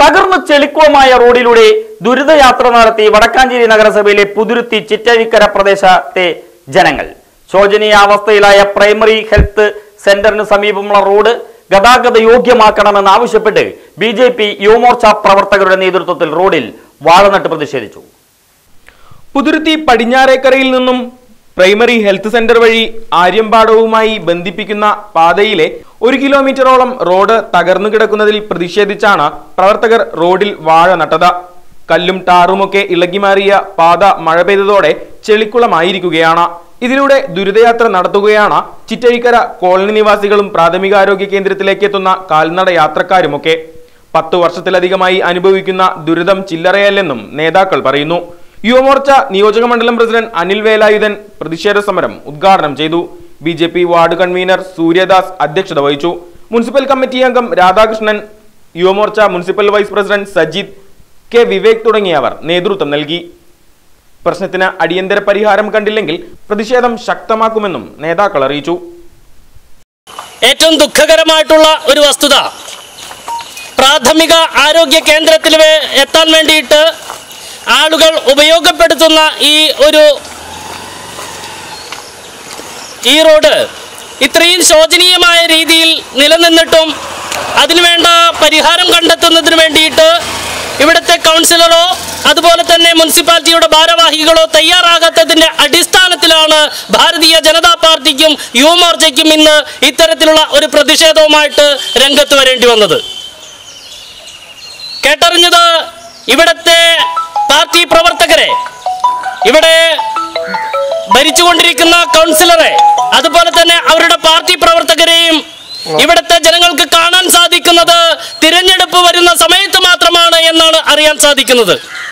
തകർന്ന ചെളിക്കുളമായ റോഡിലൂടെ ദുരിതയാത്ര നടത്തി വടക്കാഞ്ചേരി നഗരസഭയിലെ പുതുരുത്തി ചിറ്റഴിക്കര പ്രദേശത്തെ ജനങ്ങൾ ശോചനീയാവസ്ഥയിലായ പ്രൈമറി ഹെൽത്ത് സെന്ററിന് സമീപമുള്ള റോഡ് ഗതാഗത യോഗ്യമാക്കണമെന്ന് ആവശ്യപ്പെട്ട് ബി ജെ പി യുവമോർച്ച പ്രവർത്തകരുടെ നേതൃത്വത്തിൽ റോഡിൽ വാഴനട്ട് പ്രതിഷേധിച്ചു പുതുരുത്തി പടിഞ്ഞാറേക്കരയിൽ നിന്നും പ്രൈമറി ഹെൽത്ത് സെന്റർ വഴി ആര്യമ്പാടവുമായി ബന്ധിപ്പിക്കുന്ന പാതയിലെ ഒരു കിലോമീറ്ററോളം റോഡ് തകർന്നു കിടക്കുന്നതിൽ പ്രതിഷേധിച്ചാണ് പ്രവർത്തകർ റോഡിൽ വാഴ നട്ടത് കല്ലും ടാറുമൊക്കെ ഇളകിമാറിയ പാത മഴ പെയ്തതോടെ ചെളിക്കുളമായിരിക്കുകയാണ് ഇതിലൂടെ ദുരിതയാത്ര നടത്തുകയാണ് ചിറ്റഴിക്കര കോളനി നിവാസികളും പ്രാഥമികാരോഗ്യ കേന്ദ്രത്തിലേക്ക് എത്തുന്ന കാൽനട യാത്രക്കാരുമൊക്കെ പത്തു വർഷത്തിലധികമായി അനുഭവിക്കുന്ന ദുരിതം ചില്ലറയല്ലെന്നും നേതാക്കൾ പറയുന്നു യുവമോർച്ച നിയോജക മണ്ഡലം പ്രസിഡന്റ് അനിൽ വേലായുധൻ പ്രതിഷേധ സമരം ഉദ്ഘാടനം ചെയ്തു B J P ward convener Suryadas അധ്യക്ഷത വഹിച്ചു മുനിസിപ്പൽ കമ്മിറ്റി അംഗം Radhakrishnan Yuvamorcha municipal vice president Sajith K Vivek തുടങ്ങിയവർ നേതൃത്വം നൽകി പ്രശ്നത്തിന് അടിയന്തര പരിഹാരം കണ്ടില്ലെങ്കിൽ പ്രതിഷേധം ശക്തമാക്കുമെന്നും നേതാക്കൾ അറിയിച്ചു ഏറ്റവും ദുഃഖകരമായിട്ടുള്ള ഒരു വസ്തുത പ്രാഥമിക ആരോഗ്യ കേന്ദ്രത്തിൽ വേ- എത്താൻ വേണ്ടിയിട്ട് ആളുകൾ ഉപയോഗപ്പെടുത്തുന്ന ഈ ഒരു ഈ റോഡ് ഇത്രയും ശോചനീയമായ രീതിയിൽ നിലനിന്നിട്ടും അതിനുവേണ്ട പരിഹാരം കണ്ടെത്തുന്നതിന് വേണ്ടിയിട്ട് ഇവിടുത്തെ കൗൺസിലറോ അതുപോലെ തന്നെ മുനിസിപ്പാലിറ്റിയുടെ ഭാരവാഹികളോ തയ്യാറാകാത്തതിന്റെ അടിസ്ഥാനത്തിലാണ് ഭാരതീയ ജനതാ പാർട്ടിക്കും യുവമോർച്ചയ്ക്കും ഇന്ന് ഇത്തരത്തിലുള്ള ഒരു പ്രതിഷേധവുമായിട്ട് രംഗത്ത് വരേണ്ടി വന്നത് കേട്ടറിഞ്ഞത് ഇവിടത്തെ പാർട്ടി പ്രവർത്തകരെ ഇവിടെ ഭരിച്ചുകൊണ്ടിരിക്കുന്ന കൗൺസിലറെ അതുപോലെ തന്നെ അവരുടെ പാർട്ടി പ്രവർത്തകരെയും ഇവിടുത്തെ ജനങ്ങൾക്ക് കാണാൻ സാധിക്കുന്നത് തിരഞ്ഞെടുപ്പ് വരുന്ന സമയത്ത് മാത്രമാണ് എന്നാണ് അറിയാൻ സാധിക്കുന്നത്